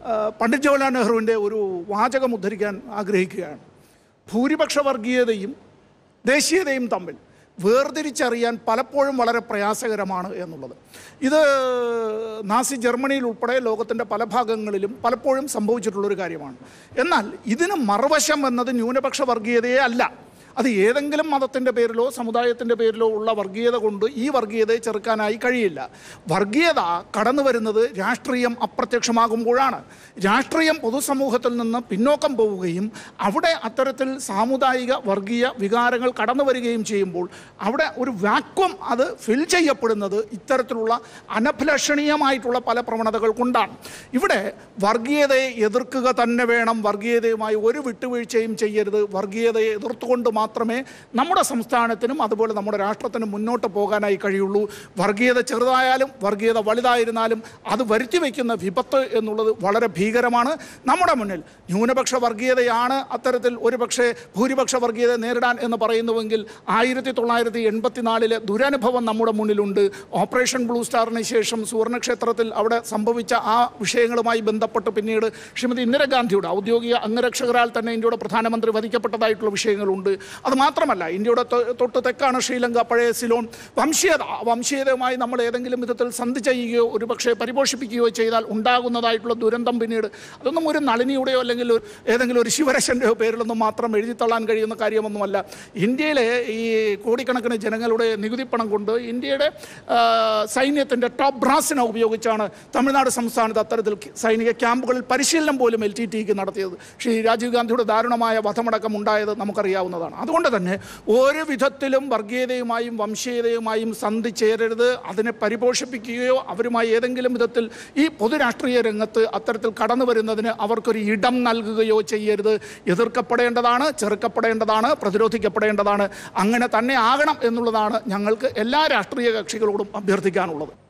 ആ, പണ്ഡിറ്റ് ജവഹർലാൽ നെഹ്റുവിൻ്റെ ഒരു വാചകം ഉദ്ധരിക്കാൻ ആഗ്രഹിക്കുകയാണ് ഭൂരിപക്ഷ വർഗീയതയും ദേശീയതയും തമ്മിൽ വേർതിരിച്ചറിയാൻ പലപ്പോഴും വളരെ പ്രയാസകരമാണ് എന്നുള്ളത് ഇത് നാസി ജർമ്മനിയിൽ ഉൾപ്പെടെ ലോകത്തിൻ്റെ പല ഭാഗങ്ങളിലും പലപ്പോഴും സംഭവിച്ചിട്ടുള്ളൊരു കാര്യമാണ് എന്നാൽ ഇതിന് മറുവശം എന്നത് ന്യൂനപക്ഷ വർഗീയതയെ അല്ല അത് ഏതെങ്കിലും മതത്തിൻ്റെ പേരിലോ സമുദായത്തിൻ്റെ പേരിലോ ഉള്ള വർഗീയത കൊണ്ട് ഈ വർഗീയതയെ ചെറുക്കാനായി കഴിയില്ല വർഗീയത കടന്നു വരുന്നത് രാഷ്ട്രീയം അപ്രത്യക്ഷമാകുമ്പോഴാണ് രാഷ്ട്രീയം പൊതുസമൂഹത്തിൽ നിന്ന് പിന്നോക്കം പോവുകയും അവിടെ അത്തരത്തിൽ സാമുദായിക വർഗീയ വികാരങ്ങൾ കടന്നു വരികയും ചെയ്യുമ്പോൾ അവിടെ ഒരു വാക്വം അത് ഫിൽ ചെയ്യപ്പെടുന്നത് ഇത്തരത്തിലുള്ള അനഭിലഷണീയമായിട്ടുള്ള പല പ്രവണതകൾ കൊണ്ടാണ് ഇവിടെ വർഗീയതയെ എതിർക്കുക തന്നെ വേണം വർഗീയതയുമായി ഒരു വിട്ടുവീഴ്ചയും ചെയ്യരുത് വർഗീയതയെ എതിർത്തുകൊണ്ട് മാത്രമേ നമ്മുടെ സംസ്ഥാനത്തിനും അതുപോലെ നമ്മുടെ രാഷ്ട്രത്തിനും മുന്നോട്ട് പോകാനായി കഴിയുള്ളൂ വർഗീയത ചെറുതായാലും വർഗീയത വലുതായിരുന്നാലും അത് വരുത്തി വയ്ക്കുന്ന വിപത്ത് എന്നുള്ളത് വളരെ ഭീകരമാണ് നമ്മുടെ മുന്നിൽ ന്യൂനപക്ഷ വർഗീയതയാണ് അത്തരത്തിൽ ഒരു പക്ഷേ ഭൂരിപക്ഷ വർഗീയത നേരിടാൻ എന്ന് പറയുന്നുവെങ്കിൽ ആയിരത്തി തൊള്ളായിരത്തി എൺപത്തിനാലിലെ ദുരനുഭവം നമ്മുടെ മുന്നിലുണ്ട് ഓപ്പറേഷൻ ബ്ലൂ സ്റ്റാറിന് ശേഷം സുവർണക്ഷേത്രത്തിൽ അവിടെ സംഭവിച്ച ആ വിഷയങ്ങളുമായി ബന്ധപ്പെട്ട് പിന്നീട് ശ്രീമതി ഇന്ദിരാഗാന്ധിയുടെ ഔദ്യോഗിക അംഗരക്ഷകരാൽ തന്നെ ഇന്ത്യയുടെ പ്രധാനമന്ത്രി വധിക്കപ്പെട്ടതായിട്ടുള്ള വിഷയങ്ങളുണ്ട് അത് മാത്രമല്ല ഇന്ത്യയുടെ തൊ- തൊട്ട് തെക്കാണ് ശ്രീലങ്ക പഴയ സിലോൺ വംശീയത ആ വംശീയതയുമായി നമ്മൾ ഏതെങ്കിലും വിധത്തിൽ സന്ധി ചെയ്യുകയോ ഒരുപക്ഷെ പരിപോഷിപ്പിക്കുകയോ ചെയ്താൽ ഉണ്ടാകുന്നതായിട്ടുള്ള ദുരന്തം പിന്നീട് അതൊന്നും ഒരു നളിനിയുടെയോ അല്ലെങ്കിൽ ഒരു- ഏതെങ്കിലും ഒരു ശിവരശൻ്റെയോ പേരിലൊന്നും മാത്രം എഴുതിത്തള്ളാൻ കഴിയുന്ന കാര്യമൊന്നുമല്ല ഇന്ത്യയിലെ ഈ കോടിക്കണക്കിന് ജനങ്ങളുടെ നികുതി പണം കൊണ്ട് ഇന്ത്യയുടെ ആ, സൈന്യത്തിൻ്റെ ടോപ്പ് ബ്രാസിനെ ഉപയോഗിച്ചാണ് തമിഴ്നാട് സംസ്ഥാനത്ത് അത്തരത്തിൽ കി- സൈനിക ക്യാമ്പുകളിൽ പരിശീലനം പോലും എൽ ടി ടിക്ക് നടത്തിയത് ശ്രീ രാജീവ് ഗാന്ധിയുടെ ദാരുണമായ വധമടക്കം ഉണ്ടായത് നമുക്കറിയാവുന്നതാണ് അതുകൊണ്ട് തന്നെ ഒരു വിധത്തിലും വർഗീയതയുമായും വംശീയതയുമായും സന്ധി ചേരരുത് അതിനെ പരിപോഷിപ്പിക്കുകയോ അവരുമായി ഏതെങ്കിലും വിധത്തിൽ ഈ പൊതുരാഷ്ട്രീയ രംഗത്ത് അത്തരത്തിൽ കടന്നു വരുന്നതിന് അവർക്കൊരു ഇടം നൽകുകയോ ചെയ്യരുത് എതിർക്കപ്പെടേണ്ടതാണ് ചെറുക്കപ്പെടേണ്ടതാണ് പ്രതിരോധിക്കപ്പെടേണ്ടതാണ് അങ്ങനെ തന്നെ ആകണം എന്നുള്ളതാണ് ഞങ്ങൾക്ക് എല്ലാ രാഷ്ട്രീയ കക്ഷികളോടും അഭ്യർത്ഥിക്കാനുള്ളത്